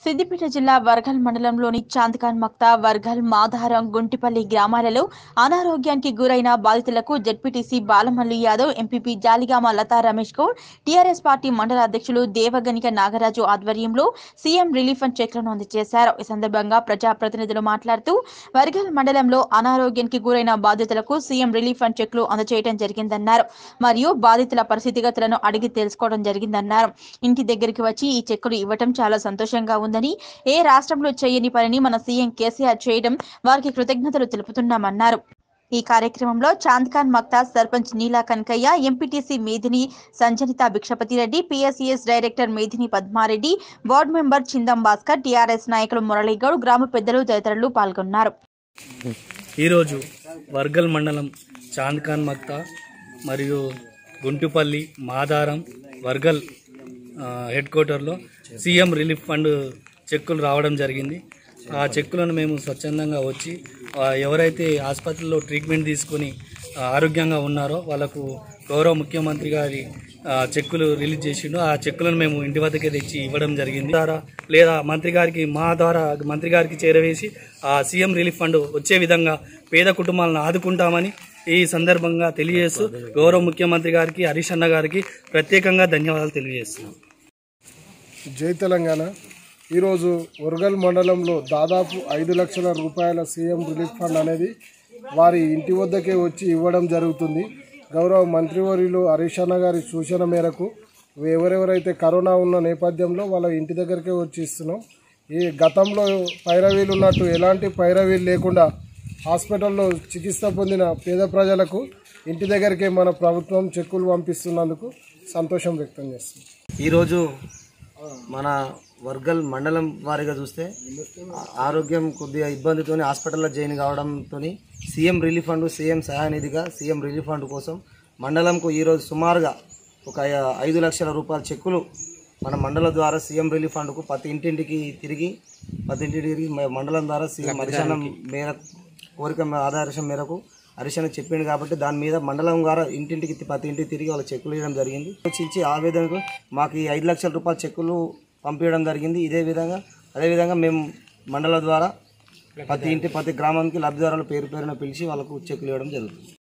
సిద్దిపేట జిల్లా వర్గల్ మండలంలోని చాందకాన్ మక్తా వర్గల్ మాధారం గుంటిపల్లి గ్రామాలలో అనారోగ్యానికి గురైన బాధితులకు ZPTC Balamalli Yadav MPP Jaligama Latha Ramesh Goud TRS party మండల అధ్యక్షులు దేవగనిక నాగరాజు ఆధ్వర్యంలో సీఎం రిలీఫ్ ఫండ్ చెక్లను అందజేశారు ఈ సందర్భంగా ప్రజాప్రతినిధులు మాట్లాడుతూ వర్గల్ మండలంలో అనారోగ్యానికి గురైన బాధితులకు సీఎం రిలీఫ్ ఫండ్ చెక్లు అందజేయడం జరిగిందన్నారు మరియు బాధితుల పరిస్థితిగతులను అడిగి తెలుసుకోవడం జరిగిందన్నారు ఇంటి దగ్గరికి వచ్చి ఈ చెక్కులు ఇవ్వటం చాలా సంతోషంగా ఉందని ఏ రాష్ట్రంలో చేయని పనిని మన సీఎం కేసీఆర్ చేయడం వారికి కృతజ్ఞతలు తెలుపుతున్నామన్నారు ఈ కార్యక్రమంలో Chandkhan Makta sarpanch Neela Kanakayya MPTC Medhini Sanjanitha Bhikshapathireddy PSES director Medhini Padmareddy ward member Chindam Bhaskar TRS నాయకులు మురళీగౌడ్ గ్రామ పెద్దలు తదితరులు పాల్గొన్నారు ఈరోజు వర్గల్ మండలం చాంద్ఖాన్ మక్తా మరియు గుంటుపల్లి మాదారం వర్గల్ ఆ, హెడ్ క్వార్టర్లో సీఎం రిలీఫ్ ఫండ్ చెక్కులు రావడం జరిగింది ఆ చెక్కులను మేము స్వచ్ఛందంగా వచ్చి ఆ, ఎవరైతే ఆసుపత్రిలో ట్రీట్మెంట్ తీసుకొని ఆ, ఆరోగ్యంగా ఉన్నారో వాళ్ళకు గౌరవ ముఖ్యమంత్రి గారి ఆ, చెక్కులు రిలీజ్ చేసిండు ఆ చెక్కులను మేము ఇంటి వద్దకే తెచ్చి ఇవ్వడం జరిగింది ద్వారా లేదా మంత్రి గారికి మా ద్వారా మంత్రి గారికి చేరవేసి ఆ సీఎం రిలీఫ్ ఫండ్ వచ్చే విధంగా పేద కుటుంబాలను ఆదుకుంటామని ఈ సందర్భంగా తెలియజేస్తూ గౌరవ ముఖ్యమంత్రి గారికి హరీష్ అన్న గారికి ప్రత్యేకంగా ధన్యవాదాలు తెలియజేస్తున్నాం జై తెలంగాణ ఈరోజు ఒరగల్ మండలంలో దాదాపు ఐదు లక్షల రూపాయల సీఎం రిలీఫ్ ఫండ్ అనేది వారి ఇంటి వద్దకే వచ్చి ఇవ్వడం జరుగుతుంది గౌరవ మంత్రివర్యులు హరీష్ అన్న గారి సూచన మేరకు ఎవరెవరైతే కరోనా ఉన్న నేపథ్యంలో వాళ్ళ ఇంటి దగ్గరికే వచ్చి ఇస్తున్నాం ఈ గతంలో పైరవీలు ఉన్నట్టు ఎలాంటి పైరవీలు లేకుండా హాస్పిటల్లో చికిత్స పొందిన పేద ప్రజలకు ఇంటి దగ్గరికే మన ప్రభుత్వం చెక్కులు పంపిస్తున్నందుకు సంతోషం వ్యక్తం చేస్తుంది ఈరోజు మన వర్గల్ మండలం వారిగా చూస్తే ఆ- ఆరోగ్యం కొద్దిగా ఇబ్బందితోని హాస్పిటల్లో జాయిన్ కావడంతో సీఎం రిలీఫ్ ఫండ్ సీఎం సహాయనిధిగా సీఎం రిలీఫ్ ఫండ్ కోసం మండలంకు ఈరోజు సుమారుగా ఒక ఐ- ఐదు లక్షల రూపాయల చెక్కులు మన మండలం ద్వారా సీఎం రిలీఫ్ ఫండ్కు ప్రతి ఇంటింటికి తిరిగి ప్రతి ఇంటికి తిరిగి మ- మండలం ద్వారా సీఎం హరిశనం మేరకు కోరిక మే- ఆధారం మేరకు హరిశన చెప్పింది కాబట్టి దాని మీద మండలం ద్వారా ఇంటింటికి తి- ప్రతి ఇంటికి తిరిగి వాళ్ళ చెక్కులు ఇవ్వడం జరిగింది ఆలోచించి ఆ విధంగా మాకు ఈ ఐదు లక్షల రూపాయల చెక్కులు పంపించడం జరిగింది ఇదే విధంగా అదేవిధంగా మేము మండలం ద్వారా ప్రతి ఇంటి ప్రతి గ్రామానికి లబ్ధిదారుల పేరు పేరున పిలిచి వాళ్ళకు చెక్కులు ఇవ్వడం జరుగుతుంది